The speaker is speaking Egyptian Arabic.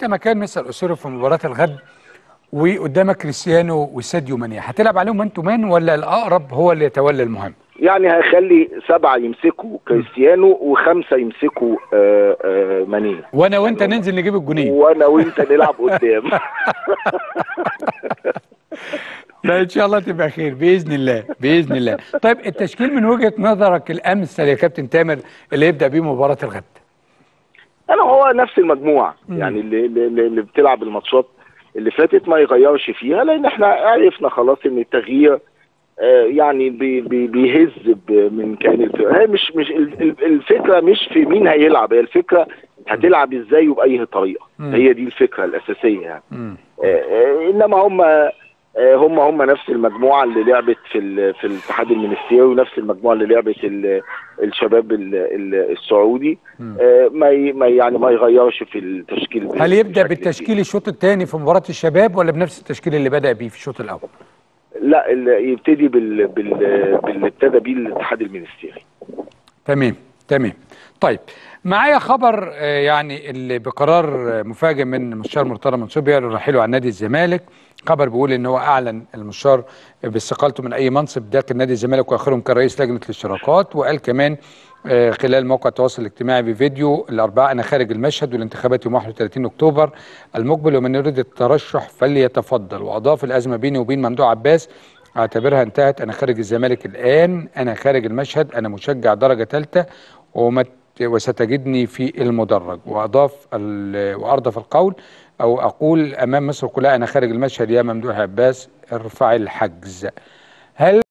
مكان مثل اسيرو في مباراه الغد وقدامك كريستيانو وساديو ماني هتلعب عليهم انتوا مان ولا الاقرب هو اللي يتولى المهمه يعني هيخلي سبعه يمسكوا كريستيانو وخمسه يمسكوا آه آه ماني وانا وانت ننزل نجيب الجونين وانا وانت نلعب قدام لا ان شاء الله تبقى خير باذن الله باذن الله طيب التشكيل من وجهه نظرك الامثل يا كابتن تامر اللي يبدا بيه مباراه الغد انا هو نفس المجموعه يعني اللي, اللي, اللي بتلعب الماتشات اللي فاتت ما يغيرش فيها لان احنا عرفنا خلاص ان التغيير آه يعني بي بي بيهز من كيان الفرقه هي مش مش الفكره مش في مين هيلعب هي الفكره هتلعب ازاي وباي طريقه مم. هي دي الفكره الاساسيه يعني مم. آه، آه، انما هم آه، هم هم نفس المجموعه اللي لعبت في ال- في الاتحاد المنستيري ونفس المجموعه اللي لعبت ال- الشباب ال- ال- السعودي مم. آه، ما ي- ما يعني ما يغيرش في التشكيل هل يبدا بشكل بالتشكيل الشوط الثاني في مباراه الشباب ولا بنفس التشكيل اللي بدا بيه في الشوط الاول كبير. لا ال- يبتدي بال بال باللي ابتدى بيه الاتحاد المنستيري تمام تمام طيب معايا خبر آه، يعني اللي بقرار آه، مفاجئ من مستشار مرتضى منصور رحيله عن نادي الزمالك خبر بيقول ان هو اعلن المستشار باستقالته من اي منصب داخل نادي الزمالك واخرهم كان رئيس لجنه الاشتراكات وقال كمان آه، خلال موقع التواصل الاجتماعي بفيديو الاربعاء انا خارج المشهد والانتخابات يوم 31 اكتوبر المقبل ومن يريد الترشح فليتفضل واضاف الازمه بيني وبين ممدوح عباس اعتبرها انتهت انا خارج الزمالك الان انا خارج المشهد انا مشجع درجه ثالثه وما وستجدني في المدرج واضاف ال- واردف القول او اقول امام مصر كلها انا خارج المشهد يا ممدوح عباس ارفع الحجز هل